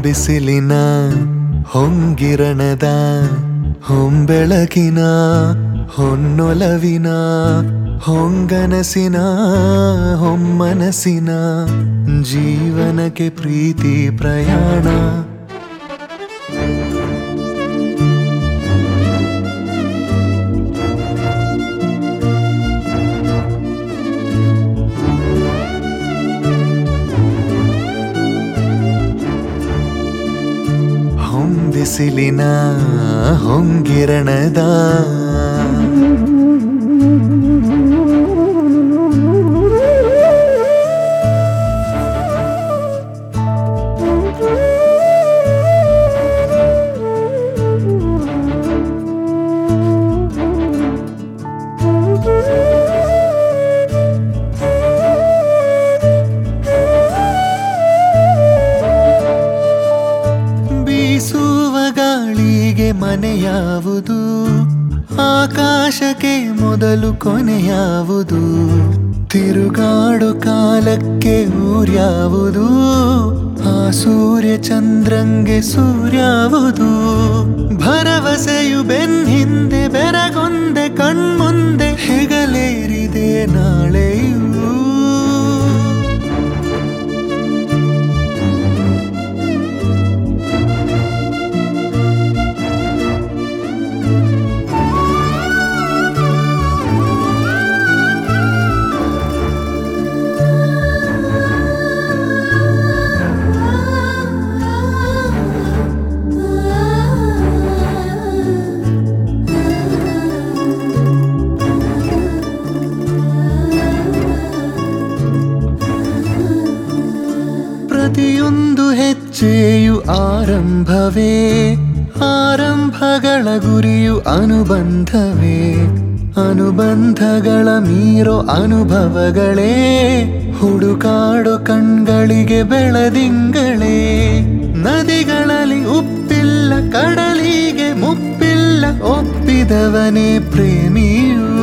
ಬಿಸಿಲಿನ ಹೊಂಗಿರಣದ ಹೊಂಬೆಳಕಿನ ಹೊನ್ನೊಲವಿನ ಹೊಂಗನಸಿನ ಹೊಮ್ಮನಸಿನ ಜೀವನಕ್ಕೆ ಪ್ರೀತಿ ಪ್ರಯಾಣ ಹೊಂಬಿಸಿಲಿನ ಹೊಂಗಿರಣದ ಬೀಸುವ ಗಾಳಿಗೆ ಮನೆಯಾವುದು ಆಕಾಶಕ್ಕೆ ಮೊದಲು ಕೊನೆಯಾವುದು ತಿರುಗಾಡು ಕಾಲಕ್ಕೆ ಊರ್ಯಾವುದು ಆ ಸೂರ್ಯ ಚಂದ್ರಂಗೆ ಸೂರ್ಯಾವುದು ಭರವಸೆಯು ಬೆನ್ ಹಿಂದೆ ಬೆರಗೊಂದೆ ಕಣ್ಮುಂದೆ ಹೆಗಲೇರಿದೆ ನಾಳೆಯೂ ಪ್ರತಿಯೊಂದು ಹೆಜ್ಜೆಯು ಆರಂಭವೇ ಆರಂಭಗಳ ಗುರಿಯು ಅನುಬಂಧವೇ ಅನುಬಂಧಗಳ ಮೀರೋ ಅನುಭವಗಳೇ ಹುಡುಕಾಡೋ ಕಣ್ಗಳಿಗೆ ಬೆಳದಿಂಗಳೇ ನದಿಗಳಲ್ಲಿ ಉಪ್ಪಿಲ್ಲ ಕಡಲಿಗೆ ಮುಪ್ಪಿಲ್ಲ ಒಪ್ಪಿದವನೇ ಪ್ರೇಮಿಯೂ